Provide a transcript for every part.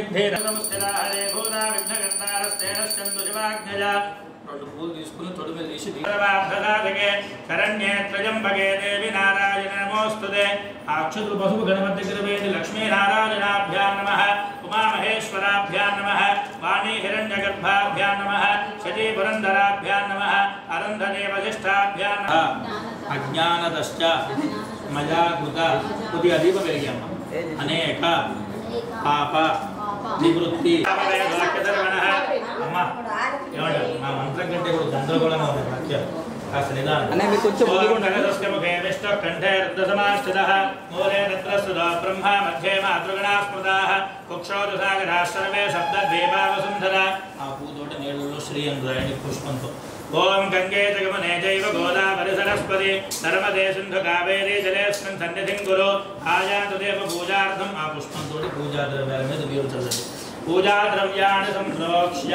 సిద్ధిరముస్థిరా హరే భూతా విఘ్నగంధారస్తేనశ్చందు శివాజ్ఞజ రెండు పూలు తీసుకుని తొడి మీద తీసి దీపార్థదాతకే శరణ్యే త్రయంబకే దేవి నారాయణ నమోస్తుతే ఆ అక్షతులు పసుపు గణపతి దగ్గర వేది లక్ష్మీ నారాయణాభ్యాం నమ ఉమామహేశ్వరాభ్యాం నమ వాణీ హిరణ్యగర్భాభ్యాం నమ శచీ పురంధరాభ్యాం నమ అరుంధదే వశిష్టాభ్యాం నమ అజ్ఞానదశ్చ మజాకృత కొద్దిగా దీపం వెలిగామ్మ అనేక పాప నివృత్తి అమ్మా ఏమంటారు మా మంత్రం కంటే కూడా గందరగోళంగా ఉంది వాక్యాలు కాస్త నిదానం అన్నయ్య, మీకు కొంచెం ముందుకు ఉండండి. ఓంకటదస్కముఖే విష్ణుకంఠే రుద్రసమాస్థితః మూలే తత్రస్తుతో బ్రహ్మ మధ్యే మాతృగణాः స్మృతాः కుక్షోదసాగరాः సర్వే శబ్దద్వీపావసుంధర ఆ పూతోటి నీళ్ళలో శ్రీ అని రాయండి పుష్పంతో ఓం గంగే జగమనే జైవ గోదావరి సరస్వతి నర్మదే సింధు కావేరీ జలేస్మిన్ సన్నిధిం గురు ఆయాతు దేవ పూజార్థం ఆ పుష్పంతో పూజా ద్రవ్యాల మీద మీరు చల్లండి పూజా ద్రవ్యాన్ని సంప్రోక్ష్య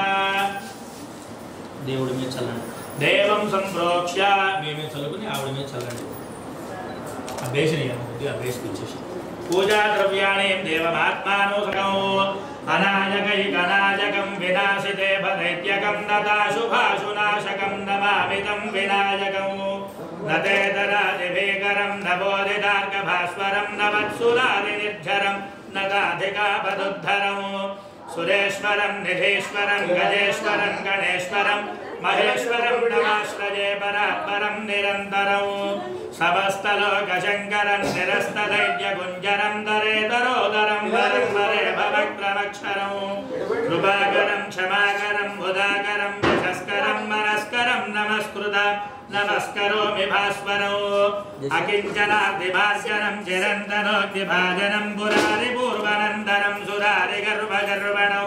దేవుడి మీద చల్లండి దేవం సంప్రోక్ష్య మీ మీద చల్లుకుని ఆవిడ మీద చల్లండి ఆ బేసిని కొద్దిగా ఆ బేసికి వచ్చేసి పూజా ద్రవ్యాణి దేవమాత్మానో సకం అనాయకైకనాయకం వినాశితే దైత్యకం నతాశుభాశునాశకం నమామితం వినాయకం నతేతరాదిభీకరం నవోదితార్కభాస్వరం నవత్సురాది నిర్జరం నగాధికాపదుద్ధరం సురేశ్వరం నిధీశ్వరం గజేశ్వరం గణేశ్వరం మహేశ్వరం నమాశ్రయే పరాత్పరం నిరంతరం సమస్తలోకశంకరం నిరస్తధైర్యగుంజరం దరేతరోదరం వరం వరే భవక్రమక్షరం కృపాకరం క్షమాకరం ఉదాకరం యశస్కరం మనస్కరం నమస్కృత నమస్కరోమి భాస్వరం అకించనాదిభాస్కరం చిరంతనోగ్నిభాజనం పురారి పూర్వనందరం సురారి గర్భగర్వణం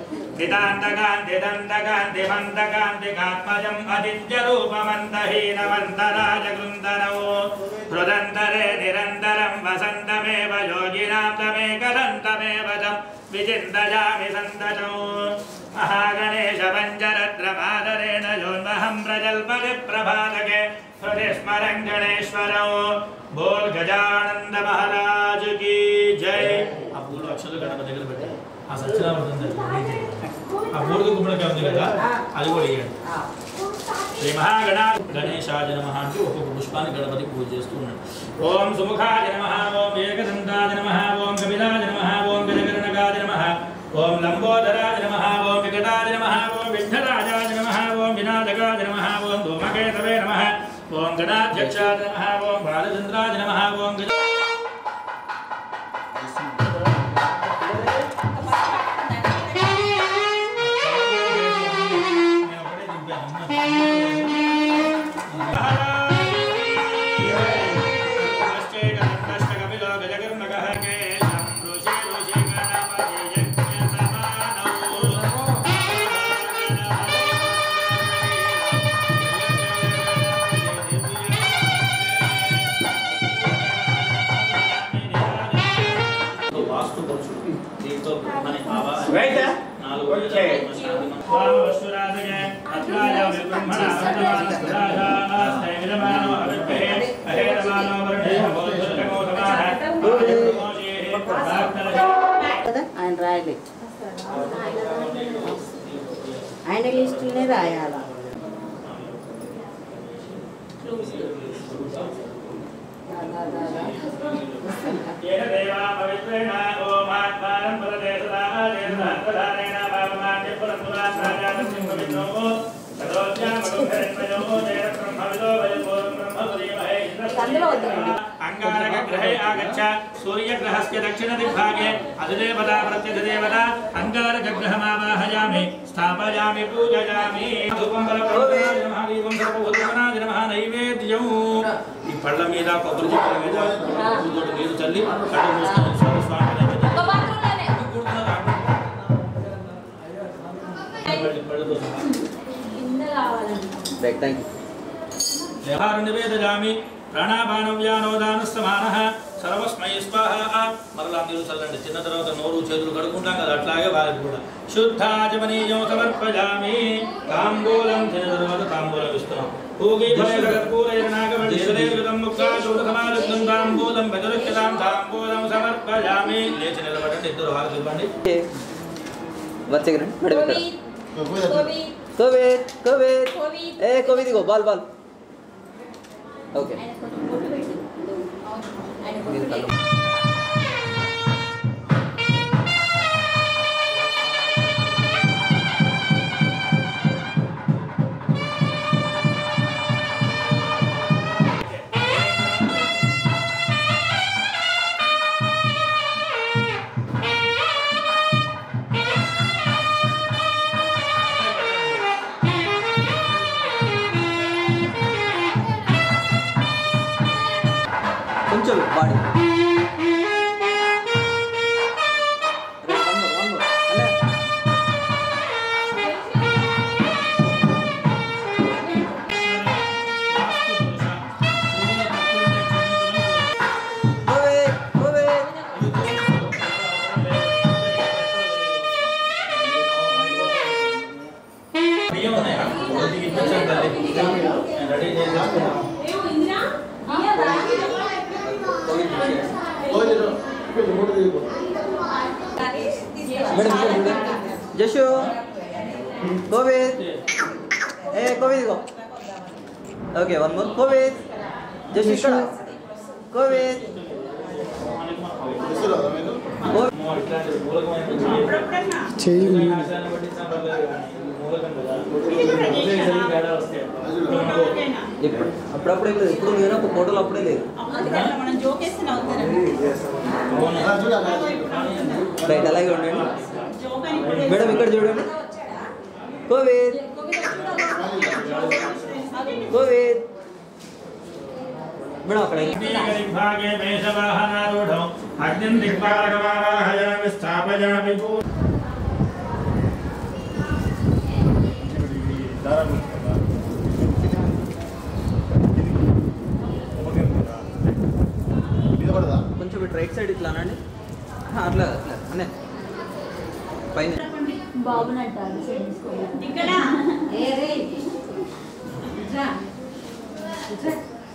దిదాంతకాంతిదంతకాంతిమంతకాంతికాత్మజం అదిత్యరూపమంతహీనమంతరాజగృందనో హృదంతరే నిరంతరం వసంతమేవ యోగినాం తమేకదంతమేవ తం విచింతయామి సంతతం మహాగణేశ పంచరత్రమాదరేణ యోన్మహం ప్రజల్పది ప్రభాతకే హృదయస్మరం గణేశ్వరం బోల్ గజానంద మహారాజు కీ జై ఆ పూలు అక్షలు గణపతి దగ్గర పెట్టారు ఆ సత్యనారాయణ దగ్గర ఆ బూడిద గుమ్మడికాయ ఉంది కదా అది కూడా ఇవ్వండి శ్రీ మహాగణ గణేశాయ నమ అంటూ ఒక్కొక్క పుష్పాన్ని గణపతి పూజ చేస్తూ ఉన్నాడు ఓం సుముఖాయ నమ ఓం ఏకదంతాయ నమ ఓం కపిలాయ నమ ఓం గజగణకాయ నమ ఓం లంబోదరాయ నమ ఓం వికటాయ నమ ఓం విఘ్నరాజాయ నమ ఓం వినాయకాయ నమ ఓం ధూమకేతవే నమ ఓం గణాధ్యక్షాయ నమ ఓం బాలచంద్రాయ నమ ఓం గజ నేను ఒకటే దింపాను. వాస్తు పురుషుడు దీంతో మన ఆవాహన రైటా? నాలుగు ఓకే. కదా ఆయన రాయలే ఆయన లిస్టులనే రాయాల అందులో వద్దండి. అంగారగ్రహే ఆగచ్చ సూర్యగ్రహస్య దక్షిణ దిగ్భాగే అధిదేవతా ప్రత్యధిదేవతా అంగారగ్రహమావాహయామి స్థాపయామి పూజయామి ధూపం బలప్రభునాయ నమః దీపం సర్వభూతనాయ నమః నైవేద్యం ఈ పళ్ళ మీద కొబ్బరి చెట్ల మీద పూజోటి నీరు చల్లి కళ్ళు మూసుకొని స్వామి స్వామి నైవేద్యం. ఒక బాత్రూంలోనే. పళ్ళు- పళ్ళుతో సహా. కింద కావాలండి థ్యాంక్ యూ వ్యవహారం నివేదయామి ప్రాణాపానవ్యానోదానస్తమాన సర్వస్మై స్వాహ మరలా మీరు చల్లండి తిన్న తర్వాత నోరు చేతులు కడుక్కుంటాం కదా అట్లాగే వారికి కూడా శుద్ధాజమనీయం సమర్పయామి తాంబూలం తిన్న తర్వాత తాంబూలం ఇస్తున్నాం పూగి భయకర్పూరైర్నాగవల్లిశ్వరేయుతం ముక్తాశూలసమారుద్ధం తాంబూలం భజరుఖ్యతాం తాంబూలం సమర్పయామి సమర్పయామి లేచి నిలబడండి ఇద్దరు హారతి ఇవ్వండి వన్ సెకండ్ మేడం ఇక్కడ covid covid covid covid covid ఏ కోవిడ్ ఇగో బాల్ బాల్ ఓకే ఆయన కొంచెం బొట్టు పెట్టు అవును ఆయన మీరు బొట్టు కళ్ళు. పెట్టు కొంచెం body one more one more అన్న కోవిడ్ కోవిడ్ బియ్యం ఉన్నాయా కొద్దిగా ఇప్పించండి తల్లి. నేను రెడీ చేసేసుకున్నాను ఏమో ఇందిరా ఇయ్యదా మేడం ఇక్కడ చూడండి జషు కోవిడ్ ఏ కోవిడ్ ఇగో ఓకే వన్ మోర్ కోవిడ్ జషు ఇక్కడ కోవిడ్ ఇట్లాంటి మూలకమైన చెయ్యి ఆశాన్ని బట్టి సంప్రదాయం కానీ మూలకం కదా ఉదయం తేడా వస్తాయి ఎప్పుడు అప్పుడప్పుడే లేదు ఎప్పుడు నేను ఒక ఫోటోలు అప్పుడే లేదు మనం జోకేస్తే నవ్వుతారు రైట్ అలాగే ఉండండి జోక్ అని ఇప్పుడు మేడం ఇక్కడ చూడండి కోవిడ్ కోవిడ్ మేడం అక్కడ భాగే మేషవాహనారూఢం అగ్నిం దిక్పాలకవాహయామి స్థాపయామి భూ కొంచెం ఇటు రైట్ సైడ్ ఇట్లా అనండి ఆ, అట్లా అట్లా అనే పైన బాబునంట చేసుకోవాలి ఇక్కడ ఏ రే ఇట్రా ఇట్రా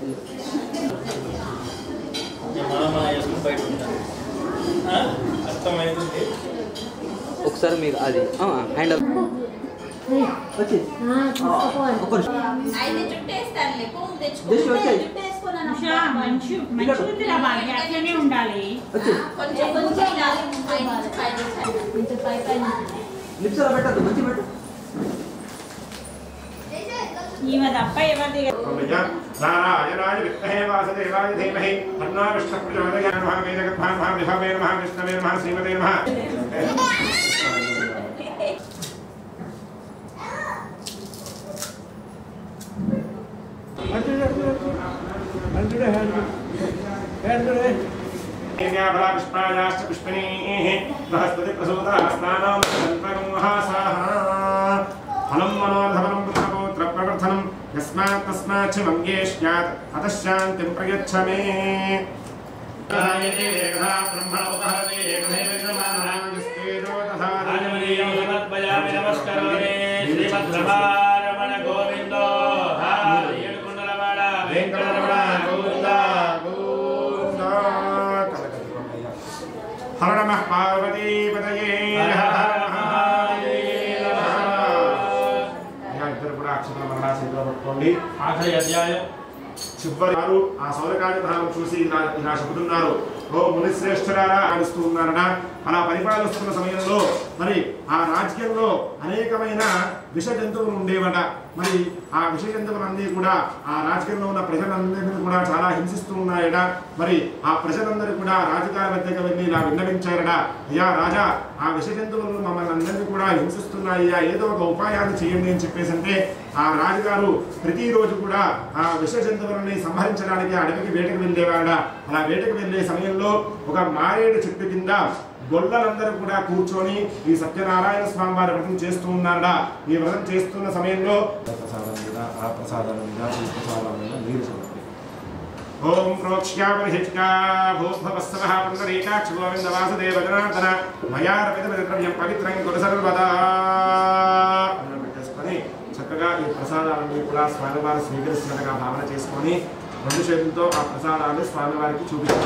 మనం మనం వేసుకుని బయట ఉంటాం ఆ? అర్థమైంది ఒకసారి మీరు అది హ్యాండ్ అప్ వచ్చి ఒక నిమిషం. అయితే జుట్టేస్తానులే కోమ్ దిష్టి వచ్చాయి. జుట్టేసుకున్నాను ఉషా మంచి మంచిగా ఉంది రా బాగా అట్లనే ఉండాలి వచ్చి కొంచెం కొంచెం ఇలా పై నుంచి పై నుంచి కొంచెం పై పై నుంచి లిప్స్ అలా పెట్టద్దు మంచి పెట్టు ఈమె తప్ప ఎవరిది నారాయణాయ విద్మహే వాసుదేవాయ ధీమహి తన్నో విష్ణుః ప్రచోదయాత్ నమః వేదగద్భాన్ నమః విభవే నమః విష్ణవే నమః శ్రీమతే నమః దేవ్యాఫలా పుష్పాయాశ్చ పుష్పిణీః బృహస్పతి ప్రసూతः స్నానం సంపగం మహాసాహ ఫలం మనోరథఫలం పుత్రపౌత్ర ప్రవర్ధనం యస్మాత్ తస్మాత్ చ మంగేష్యాత్ అతః శాంతిం ప్రయచ్చ మే శ్రీమద్రమారమణ గోవిందో ఏడుకొండలవాడ వెంకటరమణ గోవింద గోవింద హర నమః పార్వతీపతయే హర హర మహాదేవ అయ్యా, ఇద్దరు కూడా అక్షర మరలా చేతిలో పట్టుకోండి ఆఖరి అధ్యాయం చివరి వారు ఆ సౌరకాండ ధామం చూసి ఇలా ఇలా చెబుతున్నారు ఓ మునిశ్రేష్ఠరారా ఆడిస్తూ ఉన్నారట అలా పరిపాలిస్తున్న సమయంలో మరి ఆ రాజ్యంలో అనేకమైన విష జంతువులు ఉండేవట మరి ఆ విష జంతువులన్నీ కూడా ఆ రాజ్యంలో ఉన్న ప్రజలందరినీ కూడా చాలా హింసిస్తూ ఉన్నాయట మరి ఆ ప్రజలందరూ కూడా రాజుగారి వద్దకు వెళ్ళి ఇలా విన్నవించారట అయ్యా రాజా ఆ విష జంతువులు మమ్మల్ని అందరినీ కూడా హింసిస్తున్నాయ్యా ఏదో ఒక ఉపాయాన్ని చేయండి అని చెప్పేసి అంటే ఆ రాజుగారు ప్రతిరోజు కూడా ఆ విష జంతువులని సంహరించడానికి అడవికి వేటకు వెళ్ళేవాడ అలా వేటకు వెళ్ళే సమయంలో ఒక మారేడు చెట్టు కింద గొల్లలందరూ కూడా కూర్చొని ఈ సత్యనారాయణ స్వామి వారి వ్రతం చేస్తూ ఉన్నారట ఈ వ్రతం చేస్తున్న సమయంలో ప్రసాదం మీద ఆ ప్రసాదం మీద ఈ ప్రసాదం మీద నీరు చల్లండి. ఓం ప్రోక్ష్యాపరిహిష్కా భూభవస్సవః పుండరీకాక్ష గోవింద వాసుదేవ జనార్దన మయా రవిత ద్రవ్యం పవిత్రం కుల సర్వదా అని పెట్టేసుకొని చక్కగా ఈ ప్రసాదాలన్నీ కూడా స్వామివారు స్వీకరిస్తున్నట్టుగా భావన చేసుకొని రెండు చేతులతో ఆ ప్రసాదాన్ని స్వామివారికి చూపించాలి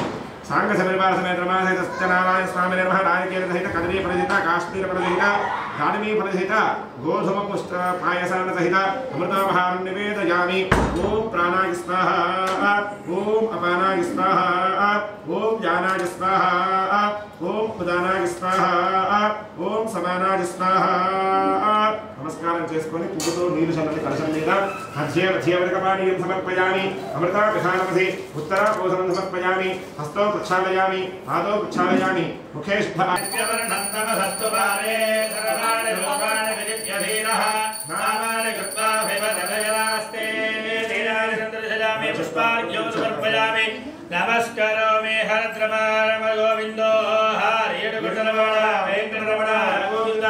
సాంగ సమీపాల సమేత రమాసహిత సత్యనారాయణ స్వామి నిర్మహ నాయకేల సహిత కదరీ ఫలసహిత కాశ్మీర ఫలసహిత దాడిమీ ఫలసహిత గోధుమ పుష్ట పాయసాన సహిత అమృతామహారం నివేదయామి ఓం ప్రాణాయ స్వాహ ఓం అపానాయ స్వాహ ఓం జ్ఞానాయ స్వాహ ఓం ఉదానాయ స్వాహ ఓం సమానాయ స్వాహ నమస్కారం చేసుకొని పువ్వుతో నీరు చల్లని కలశం మీద మధ్య మధ్యవర్గపానీయం సమర్పయామి అమృతా పిధానమసి ఉత్తరా పోషణం సమర్పయామి హస్తో ప్రక్షాళయామి పాదో ప్రక్షాళయామి ముఖే శుద్ధ నిత్యవర్ణం తమ సత్తుపాలే సర్వాణి లోకాని విదిత్యధీరః నామాని కృత్వా వివదజలాస్తే తీరాని సందర్శయామి పుష్పార్ఘ్యం సమర్పయామి నమస్కరోమి హరద్రమారమ గోవిందో హరియుడు గుండరమణ వెంకటరమణ గోవింద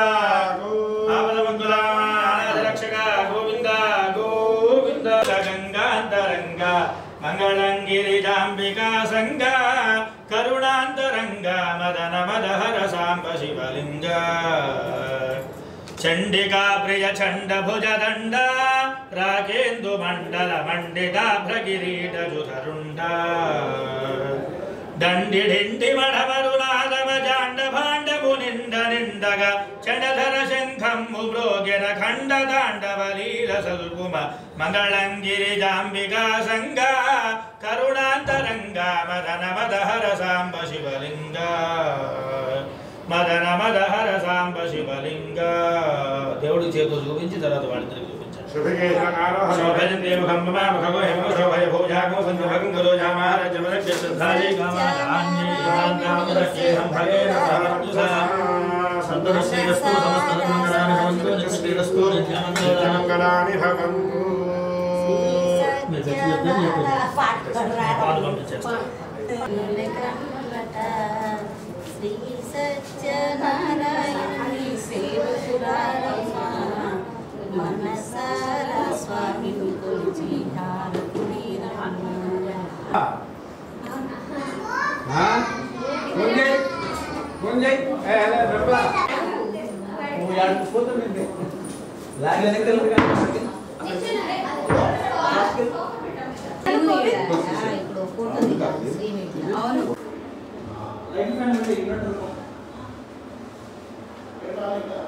ఆపదమంగుళానాథరక్షక గోవింద గోవింద గంగాంతరంగ మంగళంగిరిజాంబికా సంగ కరుణాంతరంగ మదన మదహర సాంబ శివలింగ చండికా ప్రియ చండ భుజ దండ రాకేందు మండల మండితాభ్రగిరీట జుధరుండ దండిడిండి మఢమరునాదమ జాండ భాండము నిండ నిండగ చండధర శంఖము బ్రోగిన ఖండ తాండవలీల సల్పుమ మంగళంగిరి జాంబికా సంగ కరుణాంతరంగ మదన మదహర సాంబ శివలింగ మదన మదహర సాంబ శివలింగ దేవుడి చేతులు చూపించి తర్వాత వాడిద్దరికి చూపించాడు శుభకేశనారోహణ శోభయంతే ముఖం మమ ముఖగో హిమ శోభయ భోజాగో సంజభగం గలో జామార జమరక్ష శ్రద్ధాయే కామాన్యే కామాన్యేహం భగేన సహరతుసా సంతోషేరస్తు సమస్త మంగళాని భవంతు నిత్యశ్రీరస్తు నిత్యానంద మంగళాని భవంతు పాలు పంపించేస్తాను శ్రీ సత్యనారాయణి సేవకురారమ్మ మనసార స్వామి కొలిచి హారతుడిరమ్మ ఇప్పుడు ఫోటో దిగాలి శ్రీనిధి అవును లైట్ ఫ్యాన్ ఉంటే ఇన్వర్టర్